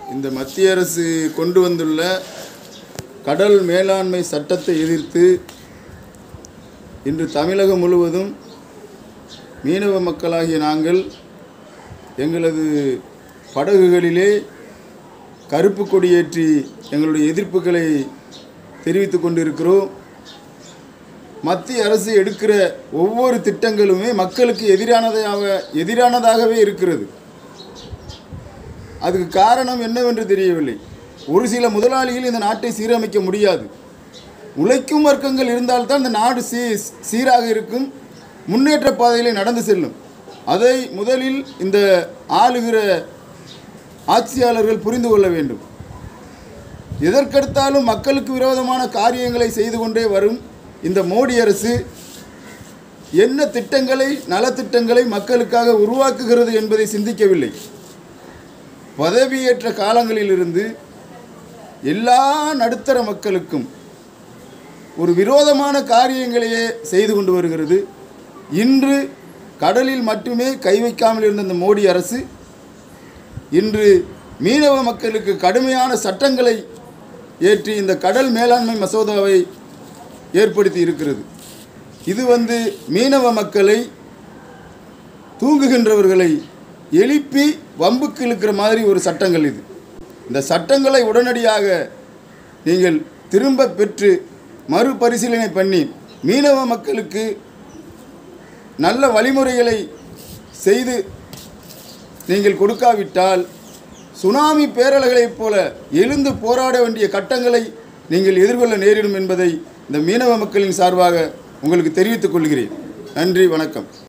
இந்த மத்திய அரசு கொண்டு வந்துள்ள கடல் மேலாண்மை சட்டத்தை எதிர்த்து இன்று தமிழகம் முழுவதும் மீனவ மக்களாகிய நாங்கள் எங்களது படகுகளிலே கருப்பு கொடியேற்றி எங்களுடைய எதிர்ப்புகளை தெரிவித்துக் கொண்டிருக்கிறோம் மத்திய அரசு எடுக்கிற ஒவ்வொரு திட்டங்களுமே மக்களுக்கு எதிரானதாக எதிரானதாகவே இருக்கிறது அதுக்கு காரணம் என்னவென்று தெரியவில்லை ஒரு சில முதலாளிகள் இந்த நாட்டை சீரமைக்க முடியாது உழைக்கும் வர்க்கங்கள் இருந்தால்தான் இந்த நாடு சீ சீராக இருக்கும் முன்னேற்ற பாதையிலே நடந்து செல்லும் அதை முதலில் இந்த ஆளுகிற ஆட்சியாளர்கள் புரிந்து கொள்ள வேண்டும் எதற்கெடுத்தாலும் மக்களுக்கு விரோதமான காரியங்களை செய்து கொண்டே வரும் இந்த மோடி அரசு என்ன திட்டங்களை நலத்திட்டங்களை மக்களுக்காக உருவாக்குகிறது என்பதை சிந்திக்கவில்லை பதவியேற்ற காலங்களிலிருந்து எல்லா நடுத்தர மக்களுக்கும் ஒரு விரோதமான காரியங்களையே செய்து கொண்டு வருகிறது இன்று கடலில் மட்டுமே கை வைக்காமல் இருந்த இந்த மோடி அரசு இன்று மீனவ மக்களுக்கு கடுமையான சட்டங்களை ஏற்றி இந்த கடல் மேலாண்மை மசோதாவை ஏற்படுத்தி இருக்கிறது இது வந்து மீனவ மக்களை தூங்குகின்றவர்களை எழுப்பி வம்புக்கு இழுக்கிற மாதிரி ஒரு சட்டங்கள் இது இந்த சட்டங்களை உடனடியாக நீங்கள் திரும்ப பெற்று மறுபரிசீலனை பண்ணி மீனவ மக்களுக்கு நல்ல வழிமுறைகளை செய்து நீங்கள் கொடுக்காவிட்டால் சுனாமி பேரலைகளைப் போல எழுந்து போராட வேண்டிய கட்டங்களை நீங்கள் எதிர்கொள்ள நேரிடும் என்பதை இந்த மீனவ மக்களின் சார்பாக உங்களுக்கு தெரிவித்துக் கொள்கிறேன் நன்றி வணக்கம்